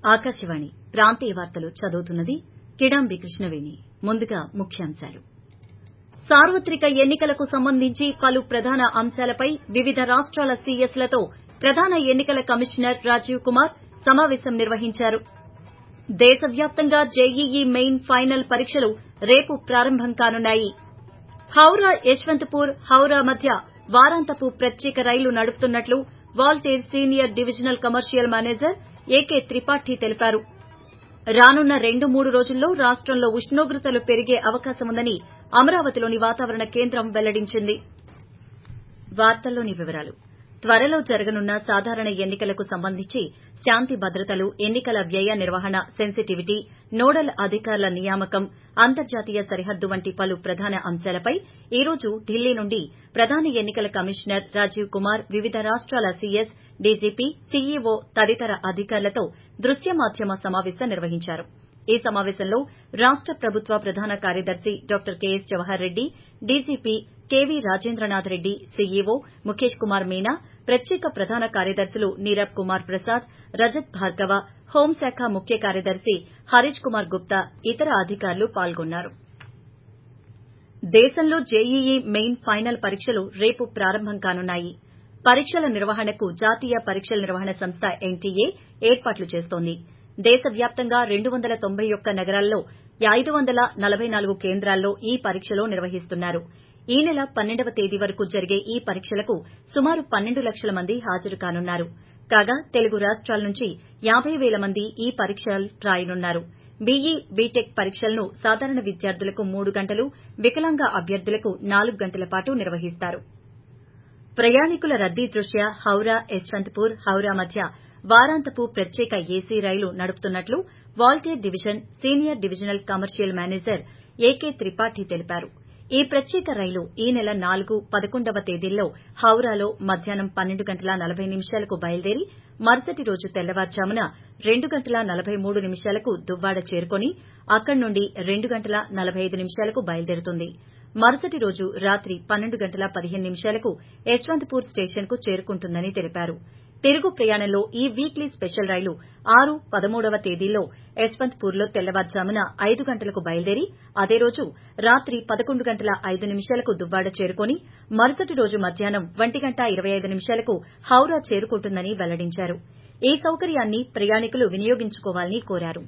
ఆకాశవాణి ప్రాంతీయ వార్తలు చదువుతున్నది కిడాంబి కృష్ణవేణి ముందుగా ముఖ్యాంశాలు సార్వత్రిక ఎన్నికలకు సంబంధించి పలు ప్రధాన అంశాలపై వివిధ రాష్టాల సీఎస్లతో ప్రధాన ఎన్నికల కమిషనర్ రాజీవ్ కుమార్ సమావేశం నిర్వహించారు దేశవ్యాప్తంగా జేఈఈ మెయిన్ ఫైనల్ పరీక్షలు రేపు ప్రారంభం కానున్నాయి హౌరా యశ్వంతపూర్ హౌరా మధ్య వారాంతపు ప్రత్యేక రైలు నడుపుతున్నట్లు Waltair senior divisional commercial manager AK Tripathi తెలిపారు రానున్న రెండు మూడు రోజుల్లో రాష్టంలో ఉష్ణోగ్రతలు పెరిగే అవకాశముందని అమరావతిలోని వాతావరణ కేంద్రం వెల్లడించింది త్వరలో జరగనున్న సాధారణ ఎన్నికలకు సంబంధించి శాంతి భద్రతలు ఎన్నికల వ్యయ నిర్వహణ సెన్సిటివిటీ నోడల్ అధికారుల నియామకం అంతర్జాతీయ సరిహద్దు వంటి పలు ప్రధాన అంశాలపై ఈ రోజు ఢిల్లీ నుండి ప్రధాన ఎన్నికల కమిషనర్ రాజీవ్ కుమార్ వివిధ రాష్టాల సీఎస్ డీజీపీ సీఈఓ తదితర అధికారులతో దృశ్య మాధ్యమ సమావేశం నిర్వహించారు ఈ సమావేశంలో రాష్ట ప్రభుత్వ ప్రధాన కార్యదర్శి doctor KS Jawahar Reddy DGP KV Rajendranath Reddy CEO Mukesh Kumar Meena ప్రత్యేక ప్రధాన కార్యదర్శులు నీరబ్ కుమార్ ప్రసాద్ రజత్ భార్గవ హోంశాఖ ముఖ్య కార్యదర్శి హరీష్ కుమార్ గుప్తా ఇతర అధికారులు పాల్గొన్నారు దేశంలో జేఈఈ మెయిన్ ఫైనల్ పరీక్షలు రేపు ప్రారంభం కానున్నాయి పరీక్షల నిర్వహణకు జాతీయ పరీక్షల నిర్వహణ సంస్థ ఎన్టీఏ ఏర్పాట్లు చేస్తోంది దేశవ్యాప్తంగా రెండు వందల తొంభై ఒక్క నగరాల్లో ఐదు వందల నలబై నాలుగు కేంద్రాల్లో ఈ పరీక్షలు నిర్వహిస్తున్నారు ఈ నెల పన్నెండవ తేదీ వరకు జరిగే ఈ పరీక్షలకు సుమారు పన్నెండు లక్షల మంది హాజరు కానున్నారు కాగా తెలుగు రాష్టాల నుంచి యాబై పేల మంది ఈ పరీక్షలు రాయనున్నారు బీఈ బీటెక్ పరీక్షలను సాధారణ విద్యార్థులకు మూడు గంటలు వికలాంగ అభ్యర్థులకు నాలుగు గంటల పాటు నిర్వహిస్తారు ప్రయాణికుల రద్దీ దృష్ట్యా హౌరా యశ్వంతపూర్ హౌరా మధ్య వారాంతపు ప్రత్యేక ఏసీ రైలు నడుపుతున్నట్లు Waltair division senior divisional commercial manager AK Tripathi తెలిపారు ఈ ప్రత్యేక రైలు ఈ నెల నాలుగు పదకొండవ తేదీల్లో హౌరాలో మధ్యాహ్నం పన్నెండు గంటల నలబై నిమిషాలకు బయలుదేరి మరుసటి రోజు తెల్లవారుజామున రెండు గంటల నలబై మూడు నిమిషాలకు దువ్వాడ చేరుకుని అక్కడి నుండి రెండు గంటల నలబై ఐదు నిమిషాలకు బయలుదేరుతుంది మరుసటి రోజు రాత్రి పన్నెండు గంటల పదిహేను నిమిషాలకు యశ్వంతపూర్ స్టేషన్కు చేరుకుంటుందని తెలిపారు తిరుగు ప్రయాణంలో ఈ వీక్లీ స్పెషల్ రైలు ఆరు పదమూడవ తేదీల్లో యశ్వంతపూర్లో తెల్లవారుజామున ఐదు గంటలకు బయలుదేరి అదే రోజు రాత్రి పదకొండు గంటల ఐదు నిమిషాలకు దువ్వాడ చేరుకుని మరుసటి రోజు మధ్యాహ్నం ఒంటి గంట ఇరవై ఐదు నిమిషాలకు హౌరా చేరుకుంటుందని వెల్లడించారు ఈ సౌకర్యాన్ని ప్రయాణికులు వినియోగించుకోవాలని కోరారు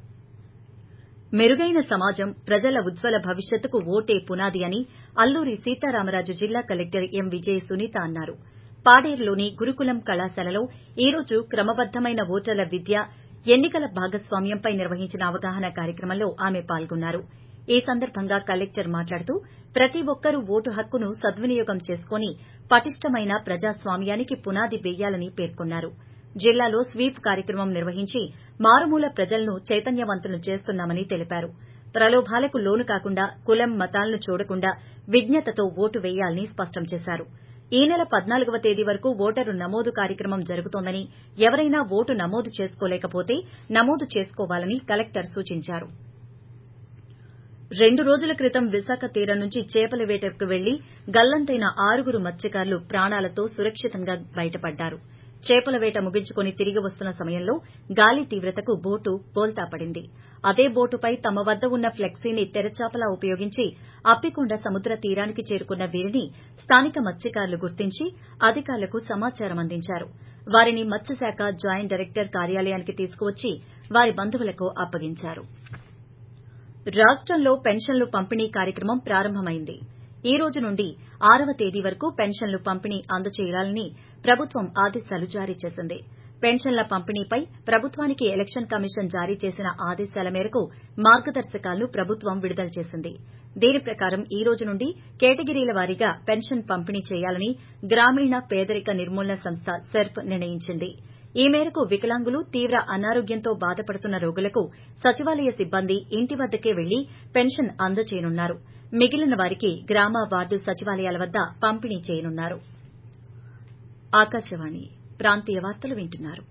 మెరుగైన సమాజం ప్రజల ఉజ్వల భవిష్యత్తుకు ఓటే పునాది అని అల్లూరి సీతారామరాజు జిల్లా కలెక్టర్ ఎం విజయ సునీత అన్నారు పాడేరులోని గురుకులం కళాశాలలో ఈ రోజు క్రమబద్దమైన ఓటర్ల విద్య ఎన్నికల భాగస్వామ్యంపై నిర్వహించిన అవగాహన కార్యక్రమంలో ఆమె పాల్గొన్నారు ఈ సందర్భంగా కలెక్టర్ మాట్లాడుతూ ప్రతి ఒక్కరూ ఓటు హక్కును సద్వినియోగం చేసుకుని పటిష్టమైన ప్రజాస్వామ్యానికి పునాది వేయాలని పేర్కొన్నారు జిల్లాలో స్వీప్ కార్యక్రమం నిర్వహించి మారుమూల ప్రజలను చైతన్యవంతులను చేస్తున్నామని తెలిపారు ప్రలోభాలకు లోను కాకుండా కులం మతాలను చూడకుండా విజ్ఞతతో ఓటు వేయాలని స్పష్టం చేశారు ఈ నెల పద్నాలుగవ తేదీ వరకు ఓటరు నమోదు కార్యక్రమం జరుగుతోందని ఎవరైనా ఓటు నమోదు చేసుకోలేకపోతే నమోదు చేసుకోవాలని కలెక్టర్ సూచించారు రెండు రోజుల క్రితం విశాఖ తీరం నుంచి చేపల వేటకు వెళ్లి గల్లంతైన ఆరుగురు మత్స్యకారులు ప్రాణాలతో సురక్షితంగా బయటపడ్డారు చేపల వేట ముగించుకుని తిరిగి వస్తున్న సమయంలో గాలి తీవ్రతకు బోటు బోల్తా పడింది అదే బోటుపై తమ వద్ద ఉన్న ఫ్లెక్సీని తెరచాపలా ఉపయోగించి అప్పికొండ సముద్ర తీరానికి చేరుకున్న వీరిని స్థానిక మత్స్యకారులు గుర్తించి అధికారులకు సమాచారం అందించారు వారిని మత్స్యశాఖ జాయింట్ డైరెక్టర్ కార్యాలయానికి తీసుకువచ్చి వారి బంధువులకు అప్పగించారు రాష్టంలో పెన్షన్లు పంపిణీ కార్యక్రమం ప్రారంభమైంది ఈ రోజు నుండి ఆరవ తేదీ వరకు పెన్షన్లు పంపిణీ అందజేయాలని ప్రభుత్వం ఆదేశాలు జారీ చేసింది పెన్షన్ల పంపిణీపై ప్రభుత్వానికి ఎలక్షన్ కమిషన్ జారీ చేసిన ఆదేశాల మేరకు మార్గదర్శకాలను ప్రభుత్వం విడుదల చేసింది దీని ప్రకారం ఈ రోజు నుండి కేటగిరీల వారీగా పెన్షన్ పంపిణీ చేయాలని గ్రామీణ పేదరిక నిర్మూలన సంస్థ సెర్ప్ నిర్ణయించింది ఈ మేరకు వికలాంగులు తీవ్ర అనారోగ్యంతో బాధపడుతున్న రోగులకు సచివాలయ సిబ్బంది ఇంటి వద్దకే వెళ్లి పెన్షన్ అందజేయనున్నారు మిగిలిన వారికి గ్రామ వార్డు సచివాలయాల వద్ద పంపిణీ చేయనున్నారు ఆకాశవాణి ప్రాంతీయ వార్తలు వింటున్నారు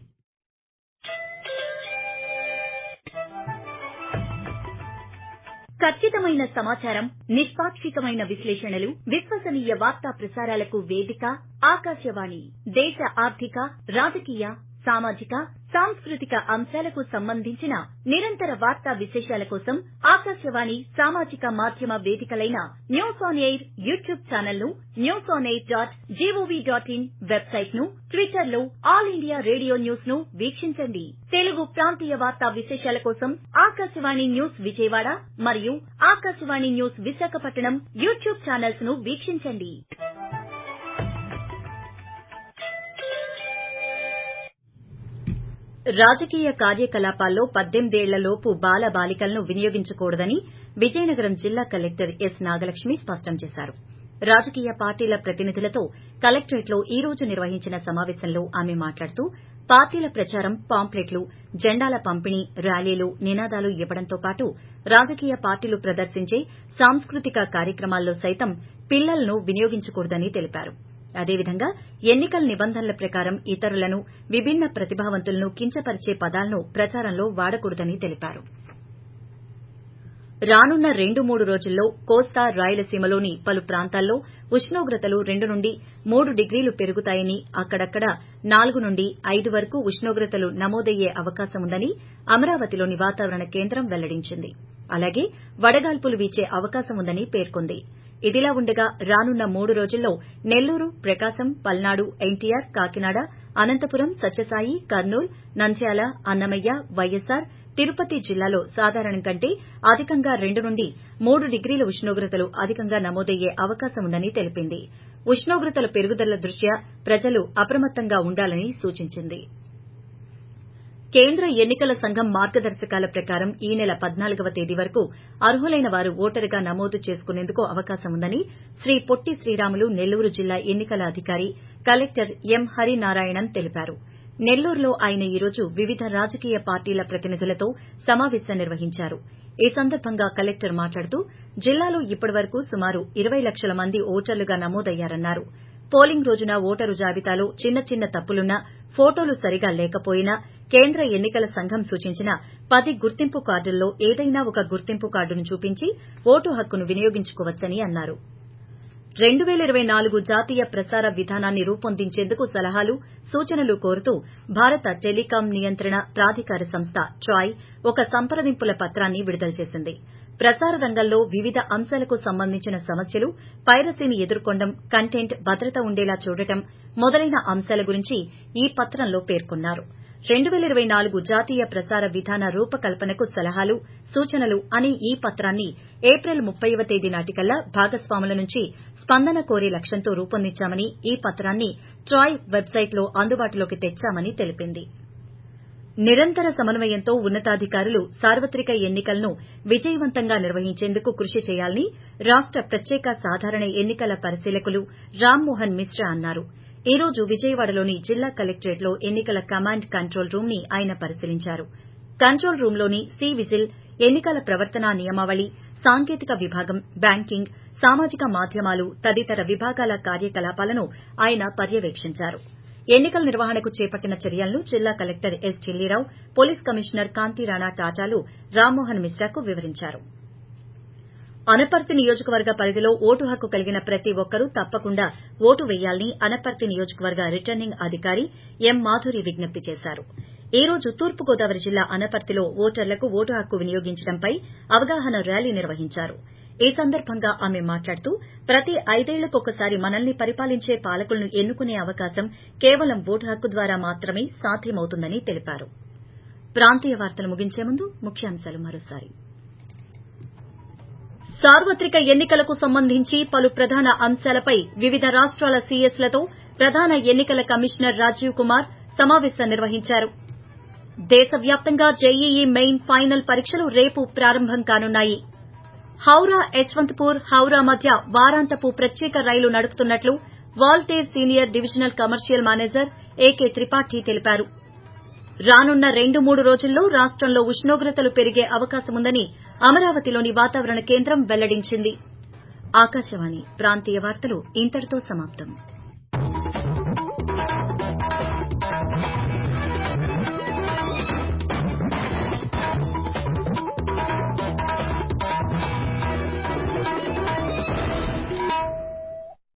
ఖచ్చితమైన సమాచారం నిష్పాక్షికమైన విశ్లేషణలు విశ్వసనీయ వార్తా ప్రసారాలకు వేదిక ఆకాశవాణి దేశ ఆర్థిక రాజకీయ సామాజిక సాంస్కృతిక అంశాలకు సంబంధించిన నిరంతర వార్తా విశేషాల కోసం ఆకాశవాణి సామాజిక మాధ్యమ వేదికలైన news on air YouTube channel ను news on air dot GOV dot in website ను ట్విట్టర్ లో ఆల్ ఇండియా రేడియో న్యూస్ ను వీక్షించండి తెలుగు ప్రాంతీయ వార్తా విశేషాల కోసం ఆకాశవాణి న్యూస్ విజయవాడ మరియు Akashvani news Visakhapatnam YouTube channels ను వీక్షించండి రాజకీయ కార్యకలాపాల్లో పద్దెనిమిదేళ్లలోపు బాల బాలికలను వినియోగించకూడదని విజయనగరం జిల్లా కలెక్టర్ ఎస్ నాగలక్ష్మి స్పష్టం చేశారు రాజకీయ పార్టీల ప్రతినిధులతో కలెక్టరేట్లో ఈ రోజు నిర్వహించిన సమావేశంలో ఆమె మాట్లాడుతూ పార్టీల ప్రచారం పాంప్లెట్లు జెండాల పంపిణీ ర్యాలీలు నినాదాలు ఇవ్వడంతో పాటు రాజకీయ పార్టీలు ప్రదర్శించే సాంస్కృతిక కార్యక్రమాల్లో సైతం పిల్లలను వినియోగించకూడదని తెలిపారు అదేవిధంగా ఎన్నికల నిబంధనల ప్రకారం ఇతరులను విభిన్న ప్రతిభావంతులను కించపరిచే పదాలను ప్రచారంలో వాడకూడదని తెలిపారు రానున్న రెండు మూడు రోజుల్లో కోస్తా రాయలసీమలోని పలు ప్రాంతాల్లో ఉష్ణోగ్రతలు రెండు నుండి మూడు డిగ్రీలు పెరుగుతాయని అక్కడక్కడ నాలుగు నుండి ఐదు వరకు ఉష్ణోగ్రతలు నమోదయ్యే అవకాశం ఉందని అమరావతిలోని వాతావరణ కేంద్రం వెల్లడించింది అలాగే వడగాల్పులు వీచే అవకాశం ఉందని పేర్కొంది ఇదిలా ఉండగా రానున్న మూడు రోజుల్లో నెల్లూరు ప్రకాశం పల్నాడు ఎన్టీఆర్ కాకినాడ అనంతపురం సత్యసాయి కర్నూలు నంద్యాల అన్నమయ్య వైఎస్సార్ తిరుపతి జిల్లాలో సాధారణం కంటే అధికంగా రెండు నుండి మూడు డిగ్రీల ఉష్ణోగ్రతలు అధికంగా నమోదయ్యే అవకాశం ఉందని తెలిపింది ఉష్ణోగ్రతల పెరుగుదల దృష్ట్యా ప్రజలు అప్రమత్తంగా ఉండాలని సూచించింది కేంద్ర ఎన్నికల సంఘం మార్గదర్శకాల ప్రకారం ఈ నెల పద్నాలుగవ తేదీ వరకు అర్హులైన వారు ఓటరుగా నమోదు చేసుకునేందుకు అవకాశం ఉందని శ్రీ పొట్టి శ్రీరాములు నెల్లూరు జిల్లా ఎన్నికల అధికారి కలెక్టర్ ఎం హరినారాయణన్ తెలిపారు నెల్లూరులో ఆయన ఈ రోజు వివిధ రాజకీయ పార్టీల ప్రతినిధులతో సమావేశం నిర్వహించారు ఈ సందర్భంగా కలెక్టర్ మాట్లాడుతూ జిల్లాలో ఇప్పటివరకు సుమారు ఇరవై లక్షల మంది ఓటర్లుగా నమోదయ్యారన్నారు పోలింగ్ రోజున ఓటరు జాబితాలో చిన్న చిన్న తప్పులున్నా ఫోటోలు సరిగా లేకపోయినా కేంద్ర ఎన్నికల సంఘం సూచించిన పది గుర్తింపు కార్డుల్లో ఏదైనా ఒక గుర్తింపు కార్డును చూపించి ఓటు హక్కును వినియోగించుకోవచ్చని అన్నారు రెండు పేల ఇరవై నాలుగు జాతీయ ప్రసార విధానాన్ని రూపొందించేందుకు సలహాలు సూచనలు కోరుతూ భారత టెలికాం నియంత్రణ ప్రాధికార సంస్థ ట్రాయ్ ఒక సంప్రదింపుల పత్రాన్ని విడుదల చేసింది ప్రసార రంగంలో వివిధ అంశాలకు సంబంధించిన సమస్యలు పైరసీని ఎదుర్కొనడం కంటెంట్ భద్రత ఉండేలా చూడటం మొదలైన అంశాల గురించి ఈ పత్రంలో పేర్కొన్నారు రెండు పేల ఇరవై నాలుగు జాతీయ ప్రసార విధాన రూపకల్పనకు సలహాలు సూచనలు అనే ఈ పత్రాన్ని ఏప్రిల్ ముప్పైవ తేదీ నాటికల్లా భాగస్వాముల నుంచి స్పందన కోరే లక్ష్యంతో రూపొందించామని ఈ పత్రాన్ని ట్రాయ్ వెబ్సైట్లో అందుబాటులోకి తెచ్చామని తెలిపింది నిరంతర సమన్వయంతో ఉన్నతాధికారులు సార్వత్రిక ఎన్నికలను విజయవంతంగా నిర్వహించేందుకు కృషి చేయాలని రాష్ట ప్రత్యేక సాధారణ ఎన్నికల పరిశీలకులు రామ్మోహన్ మిశ్రా అన్నారు ఈ రోజు విజయవాడలోని జిల్లా కలెక్టరేట్లో ఎన్నికల కమాండ్ కంట్రోల్ రూమ్ ని ఆయన పరిశీలించారు కంట్రోల్ రూంలోని సి విజిల్ ఎన్నికల ప్రవర్తనా నియమావళి సాంకేతిక విభాగం బ్యాంకింగ్ సామాజిక మాధ్యమాలు తదితర విభాగాల కార్యకలాపాలను ఆయన పర్యవేక్షించారు ఎన్నికల నిర్వహణకు చేపట్టిన చర్యలను జిల్లా కలెక్టర్ ఎస్ చిల్లీరావు పోలీస్ కమిషనర్ కాంతిరాణా టాటాలు రామ్మోహన్ మిశ్రాకు వివరించారు అనపర్తి నియోజకవర్గ పరిధిలో ఓటు హక్కు కలిగిన ప్రతి ఒక్కరూ తప్పకుండా ఓటు వేయాలని అనపర్తి నియోజకవర్గ రిటర్నింగ్ అధికారి ఎం మాధురి విజ్ఞప్తి చేశారు ఈ రోజు తూర్పుగోదావరి జిల్లా అనపర్తిలో ఓటర్లకు ఓటు హక్కు వినియోగించడంపై అవగాహన ర్యాలీ నిర్వహించారు ఈ సందర్భంగా ఆమె మాట్లాడుతూ ప్రతి ఐదేళ్లకొకసారి మనల్ని పరిపాలించే పాలకులను ఎన్నుకునే అవకాశం కేవలం ఓటు హక్కు ద్వారా మాత్రమే సాధ్యమవుతుందని తెలిపారు ప్రాంతీయ వార్తలు ముగించే ముందు ముఖ్యాంశాలు మరోసారి సార్వత్రిక ఎన్నికలకు సంబంధించి పలు ప్రధాన అంశాలపై వివిధ రాష్టాల సీఎస్లతో ప్రధాన ఎన్నికల కమిషనర్ రాజీవ్ కుమార్ సమావేశం నిర్వహించారు దేశవ్యాప్తంగా జేఈఈ మెయిన్ ఫైనల్ పరీక్షలు రేపు ప్రారంభం కానున్నాయి హౌరా యశ్వంత్పూర్ హౌరా మధ్య వారాంతపు ప్రత్యేక రైలు నడుపుతున్నట్లు Waltair senior divisional commercial manager AK Tripathi తెలిపారు రానున్న రెండు మూడు రోజుల్లో రాష్టంలో ఉష్ణోగ్రతలు పెరిగే అవకాశముందని అమరావతిలోని వాతావరణ కేంద్రం వెల్లడించింది ఆకాశవాణి ప్రాంతీయ వార్తలు ఇంతటితో సమాప్తం